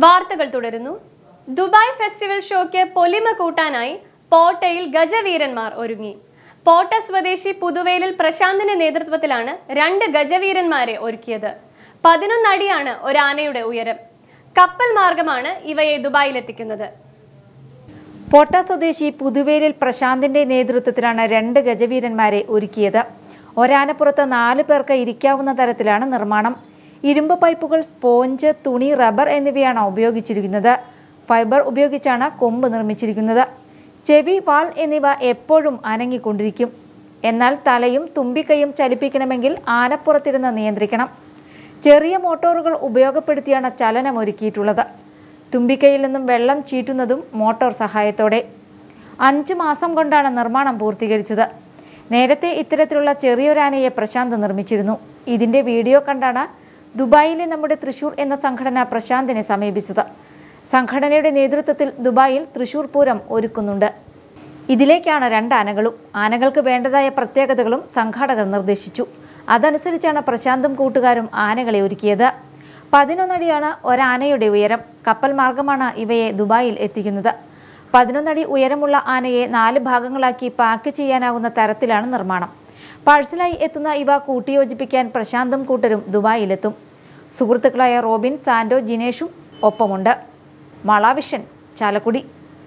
വാർത്തകൾ തുടരുന്നു Dubai festival ഷോയ്ക്ക് പൊലിമ കൂട്ടാനായി പോട്ടയിൽ ഗജവീരന്മാർ ഒരുങ്ങി പോട്ട സ്വദേശി പുതുവേലിൽ പ്രശാന്തിന്റെ നേതൃത്വത്തിലാണ് രണ്ട് ഗജവീരന്മാരെ ഒരുക്കിയത് പതിനൊന്നടിയാണ് ഒരാനയുടെ ഉയരം കപ്പൽ മാർഗമാണ് ഇവയെ ദുബായിലെത്തിക്കുന്നത് പോട്ട സ്വദേശി പുതുവേലിൽ പ്രശാന്തിന്റെ നേതൃത്വത്തിലാണ് രണ്ട് ഗജവീരന്മാരെ ഒരുക്കിയത് ഒരാനപ്പുറത്ത് നാല് പേർക്ക് ഇരിക്കാവുന്ന തരത്തിലാണ് നിർമ്മാണം ഇരുമ്പ് പൈപ്പുകൾ സ്പോഞ്ച് തുണി റബ്ബർ എന്നിവയാണ് ഉപയോഗിച്ചിരിക്കുന്നത് ഫൈബർ ഉപയോഗിച്ചാണ് കൊമ്പ് നിർമ്മിച്ചിരിക്കുന്നത് ചെവി വാൽ എന്നിവ എപ്പോഴും അനങ്ങിക്കൊണ്ടിരിക്കും എന്നാൽ തലയും തുമ്പിക്കൈയും ചലിപ്പിക്കണമെങ്കിൽ ആനപ്പുറത്തിരുന്ന് നിയന്ത്രിക്കണം ചെറിയ മോട്ടോറുകൾ ഉപയോഗപ്പെടുത്തിയാണ് ചലനം ഒരുക്കിയിട്ടുള്ളത് തുമ്പിക്കൈയിൽ നിന്നും വെള്ളം ചീറ്റുന്നതും മോട്ടോർ സഹായത്തോടെ അഞ്ച് മാസം കൊണ്ടാണ് നിർമ്മാണം പൂർത്തീകരിച്ചത് നേരത്തെ ഇത്തരത്തിലുള്ള ചെറിയൊരാനയെ പ്രശാന്ത് നിർമ്മിച്ചിരുന്നു ഇതിന്റെ വീഡിയോ കണ്ടാണ് ദുബായിലെ നമ്മുടെ തൃശൂർ എന്ന സംഘടന പ്രശാന്തിനെ സമീപിച്ചത് സംഘടനയുടെ നേതൃത്വത്തിൽ ദുബായിൽ തൃശൂർ പൂരം ഒരുക്കുന്നുണ്ട് ഇതിലേക്കാണ് രണ്ട് ആനകളും ആനകൾക്ക് വേണ്ടതായ പ്രത്യേകതകളും സംഘാടകർ നിർദ്ദേശിച്ചു അതനുസരിച്ചാണ് പ്രശാന്തും കൂട്ടുകാരും ആനകളെ ഒരുക്കിയത് പതിനൊന്നടിയാണ് ഒരാനയുടെ ഉയരം കപ്പൽ മാർഗമാണ് ഇവയെ ദുബായിൽ എത്തിക്കുന്നത് പതിനൊന്നടി ഉയരമുള്ള ആനയെ നാല് ഭാഗങ്ങളാക്കി പാക്ക് ചെയ്യാനാകുന്ന തരത്തിലാണ് നിർമ്മാണം പാഴ്സലായി എത്തുന്ന ഇവ കൂട്ടിയോജിപ്പിക്കാൻ പ്രശാന്തും കൂട്ടരും ദുബായിലെത്തും സുഹൃത്തുക്കളായ റോബിൻ സാൻഡോ ജിനേഷും ഒപ്പമുണ്ട് മളാവിഷൻ ചാലക്കുടി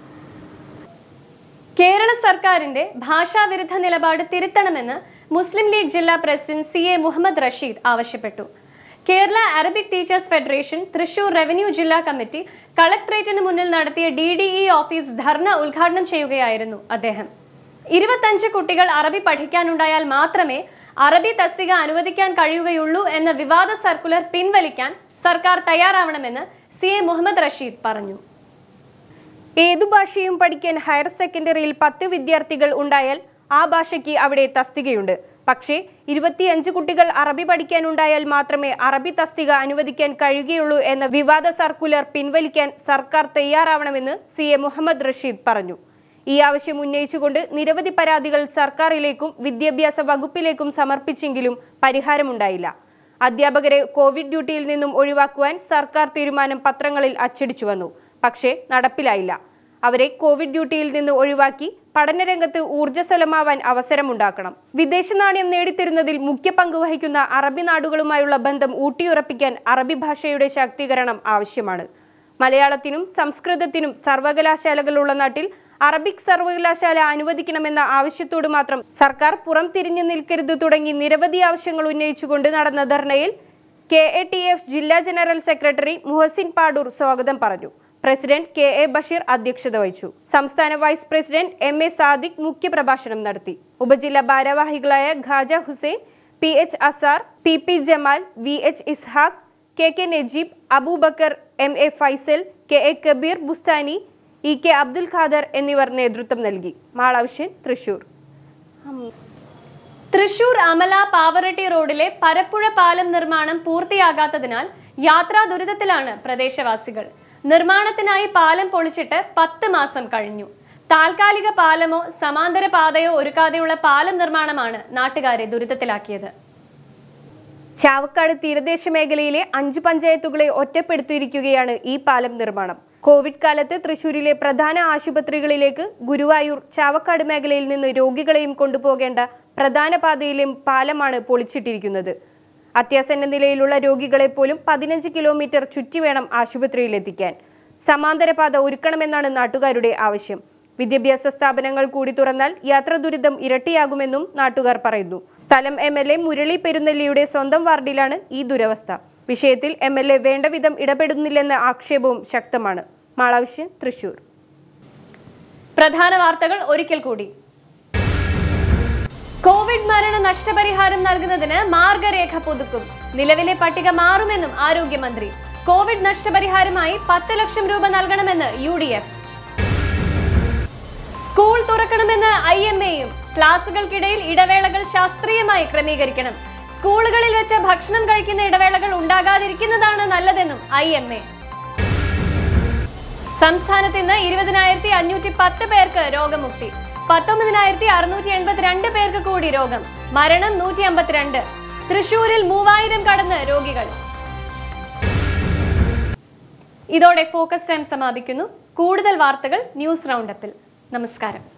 കേരള സർക്കാരിന്റെ ഭാഷാവിരുദ്ധ നിലപാട് തിരുത്തണമെന്ന് മുസ്ലിം ലീഗ് ജില്ലാ president C A Muhammad Rasheed ആവശ്യപ്പെട്ടു Kerala Arabic teachers federation Thrissur revenue ജില്ലാ കമ്മിറ്റി കളക്ടറേറ്റിന് മുന്നിൽ നടത്തിയ D D E office dharna ഉദ്ഘാടനം ചെയ്യുകയായിരുന്നു അദ്ദേഹം ഇരുപത്തഞ്ച് കുട്ടികൾ അറബി പഠിക്കാനുണ്ടായാൽ മാത്രമേ അറബി തസ്തിക അനുവദിക്കാൻ കഴിയുകയുള്ളൂ എന്ന വിവാദ സർക്കുലർ പിൻവലിക്കാൻ സർക്കാർ തയ്യാറാവണമെന്ന് സി എ മുഹമ്മദ് റഷീദ് പറഞ്ഞു ഏതു ഭാഷയും പഠിക്കാൻ ഹയർ സെക്കൻഡറിയിൽ പത്ത് വിദ്യാർത്ഥികൾ ഉണ്ടായാൽ ആ ഭാഷയ്ക്ക് അവിടെ തസ്തികയുണ്ട് പക്ഷേ ഇരുപത്തിയഞ്ച് കുട്ടികൾ അറബി പഠിക്കാനുണ്ടായാൽ മാത്രമേ അറബി തസ്തിക അനുവദിക്കാൻ കഴിയുകയുള്ളൂ എന്ന വിവാദ സർക്കുലർ പിൻവലിക്കാൻ സർക്കാർ തയ്യാറാവണമെന്ന് സി എ മുഹമ്മദ് റഷീദ് പറഞ്ഞു ഈ ആവശ്യം ഉന്നയിച്ചുകൊണ്ട് നിരവധി പരാതികൾ സർക്കാരിലേക്കും വിദ്യാഭ്യാസ വകുപ്പിലേക്കും സമർപ്പിച്ചെങ്കിലും പരിഹാരമുണ്ടായില്ല അധ്യാപകരെ കോവിഡ് ഡ്യൂട്ടിയിൽ നിന്നും ഒഴിവാക്കുവാൻ സർക്കാർ തീരുമാനം പത്രങ്ങളിൽ അച്ചടിച്ചു വന്നു പക്ഷേ നടപ്പിലായില്ല അവരെ കോവിഡ് ഡ്യൂട്ടിയിൽ നിന്ന് ഒഴിവാക്കി പഠനരംഗത്ത് ഊർജ്ജസ്വലമാവാൻ അവസരമുണ്ടാക്കണം വിദേശ നാണ്യം നേടിത്തരുന്നതിൽ മുഖ്യ പങ്ക് വഹിക്കുന്ന അറബി നാടുകളുമായുള്ള ബന്ധം ഊട്ടിയുറപ്പിക്കാൻ അറബി ഭാഷയുടെ ശാക്തീകരണം ആവശ്യമാണ് മലയാളത്തിനും സംസ്കൃതത്തിനും സർവകലാശാലകളുള്ള നാട്ടിൽ അറബിക് സർവകലാശാല അനുവദിക്കണമെന്ന ആവശ്യത്തോട് മാത്രം സർക്കാർ പുറം തിരിഞ്ഞു നിൽക്കരുത് തുടങ്ങി നിരവധി ആവശ്യങ്ങൾ ഉന്നയിച്ചുകൊണ്ട് നടന്ന ധർണയിൽ കെ എ ടി എഫ് ജില്ലാ ജനറൽ സെക്രട്ടറി മുഹസിൻ പാടൂർ സ്വാഗതം പറഞ്ഞു പ്രസിഡന്റ് കെ എ ബഷീർ അധ്യക്ഷത വഹിച്ചു സംസ്ഥാന vice president M A Sadiq മുഖ്യപ്രഭാഷണം നടത്തി ഉപജില്ലാ ഭാരവാഹികളായ Khaja Hussain P H Azar P P Jamal V H Ishaq K K Najeeb Abubakar M A Faisal K A Kabeer Bustani E K Abdul Khader എന്നിവർ നേതൃത്വം നൽകി മാളാവിഷ്യൻ തൃശൂർ തൃശൂർ അമല പാവറട്ടി റോഡിലെ പരപ്പുഴ പാലം നിർമ്മാണം പൂർത്തിയാകാത്തതിനാൽ യാത്രാ ദുരിതത്തിലാണ് പ്രദേശവാസികൾ നിർമ്മാണത്തിനായി പാലം പൊളിച്ചിട്ട് പത്ത് മാസം കഴിഞ്ഞു താൽക്കാലിക പാലമോ സമാന്തര പാതയോ ഒരുക്കാതെയുള്ള പാലം നിർമ്മാണമാണ് നാട്ടുകാരെ ദുരിതത്തിലാക്കിയത് ചാവക്കാട് തീരദേശ മേഖലയിലെ അഞ്ച് പഞ്ചായത്തുകളെ ഒറ്റപ്പെടുത്തിയിരിക്കുകയാണ് ഈ പാലം നിർമ്മാണം കോവിഡ് കാലത്ത് തൃശൂരിലെ പ്രധാന ആശുപത്രികളിലേക്ക് ഗുരുവായൂർ ചാവക്കാട് മേഖലയിൽ നിന്ന് രോഗികളെയും കൊണ്ടുപോകേണ്ട പ്രധാന പാതയിലെയും പാലമാണ് പൊളിച്ചിട്ടിരിക്കുന്നത് അത്യാസന്ന നിലയിലുള്ള രോഗികളെ പോലും പതിനഞ്ച് കിലോമീറ്റർ ചുറ്റി വേണം ആശുപത്രിയിലെത്തിക്കാൻ സമാന്തര പാത ഒരുക്കണമെന്നാണ് നാട്ടുകാരുടെ ആവശ്യം വിദ്യാഭ്യാസ സ്ഥാപനങ്ങൾ കൂടി തുറന്നാൽ യാത്രാ ദുരിതം ഇരട്ടിയാകുമെന്നും നാട്ടുകാർ പറയുന്നു സ്ഥലം എം എൽ എ മുരളി പെരുന്നെല്ലിയുടെ സ്വന്തം വാർഡിലാണ് ഈ ദുരവസ്ഥ വിഷയത്തിൽ എം എൽ എ വേണ്ട വിധം ഇടപെടുന്നില്ലെന്ന ആക്ഷേപവും ശക്തമാണ് മാളാവശ്യൻ തൃശൂർ പ്രധാന വാർത്തകൾ ഒരിക്കൽ കൂടി കോവിഡ് മരണ നഷ്ടപരിഹാരം നൽകുന്നതിന് മാർഗരേഖ പുതുക്കും നിലവിലെ പട്ടിക മാറുമെന്നും ആരോഗ്യമന്ത്രി കോവിഡ് നഷ്ടപരിഹാരമായി പത്ത് ലക്ഷം രൂപ നൽകണമെന്ന് യു ഡി എഫ് സ്കൂൾ തുറക്കണമെന്ന് ഐ എം എയും ക്ലാസുകൾക്കിടയിൽ ഇടവേളകൾ ശാസ്ത്രീയമായി ക്രമീകരിക്കണം സ്കൂളുകളിൽ വെച്ച് ഭക്ഷണം കഴിക്കുന്ന ഇടവേളകൾ ഉണ്ടാകാതിരിക്കുന്നതാണ് നല്ലതെന്നും ഐ എം എ സംസ്ഥാനത്ത് ഇന്ന് ഇരുപതിനായിരത്തി അഞ്ഞൂറ്റി പത്ത് പേർക്ക് രോഗമുക്തി പത്തൊമ്പതിനായിരത്തി അറുന്നൂറ്റി എൺപത്തിരണ്ട് പേർക്ക് കൂടി രോഗം മരണം നൂറ്റി അമ്പത്തിരണ്ട് തൃശൂരിൽ മൂവായിരം കടന്ന് രോഗികൾ ഇതോടെ ഫോക്കസ് ടൈം സമാപിക്കുന്നു കൂടുതൽ വാർത്തകൾ ന്യൂസ് റൗണ്ടപ്പിൽ നമസ്കാരം